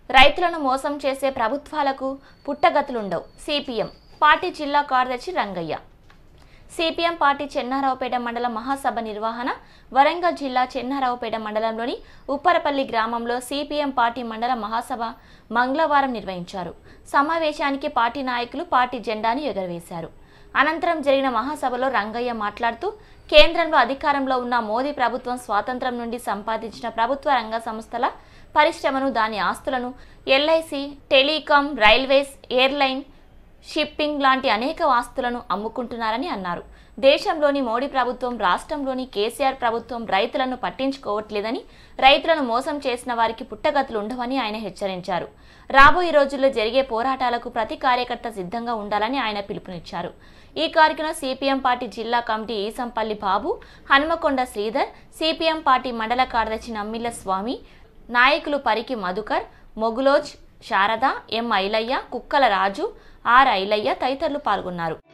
రైతులను మోసం చేసే ప్రభుత్వాలకు పుట్టగతులుండవు సిపిఎం పార్టీ జిల్లా కార్యదర్శి రంగయ్య సిపిఎం పార్టీ చెన్నారావుపేట మండల మహాసభ నిర్వహణ వరంగల్ జిల్లా చెన్నారావుపేట మండలంలోని ఉప్పరపల్లి గ్రామంలో సిపిఎం పార్టీ మండల మహాసభ మంగళవారం నిర్వహించారు సమావేశానికి పార్టీ నాయకులు పార్టీ జెండాను ఎగురవేశారు అనంతరం జరిగిన మహాసభలో రంగయ్య మాట్లాడుతూ కేంద్రంలో అధికారంలో ఉన్న మోదీ ప్రభుత్వం స్వాతంత్రం నుండి సంపాదించిన ప్రభుత్వ రంగ సంస్థల పరిశ్రమను దాని ఆస్తులను LIC telecom railways airline shipping లాంటి అనేక ఆస్తులను అమ్ముకుంటున్నారని అన్నారు దేశంలోని మోడీ ప్రభుత్వం రాష్ట్రంలోని కేసీఆర్ ప్రభుత్వం రైతులను పట్టించుకోవట్లేదని రైతులను మోసం చేసిన వారికి పుట్టగతులు ఉండవని ఆయన హెచ్చరించారు రాబోయే రోజుల్లో జరిగే పోరాటాలకు ప్రతి కార్యకర్త సిద్ధంగా ఉండాలని ఆయన పిలుపునిచ్చారు ఈ కార్యక్రమం సిపిఎం పార్టీ జిల్లా committee Eesampalli Babu Hanamkonda Sridhar CPM party మండల కార్యదర్శి నమ్మిల్ల స్వామి నాయకులు పరికి మధుకర్ మొగులోజ్ శారద ఎం ఐలయ్య కుక్కల రాజు ఆర్ ఐలయ్య తదితరులు పాల్గొన్నారు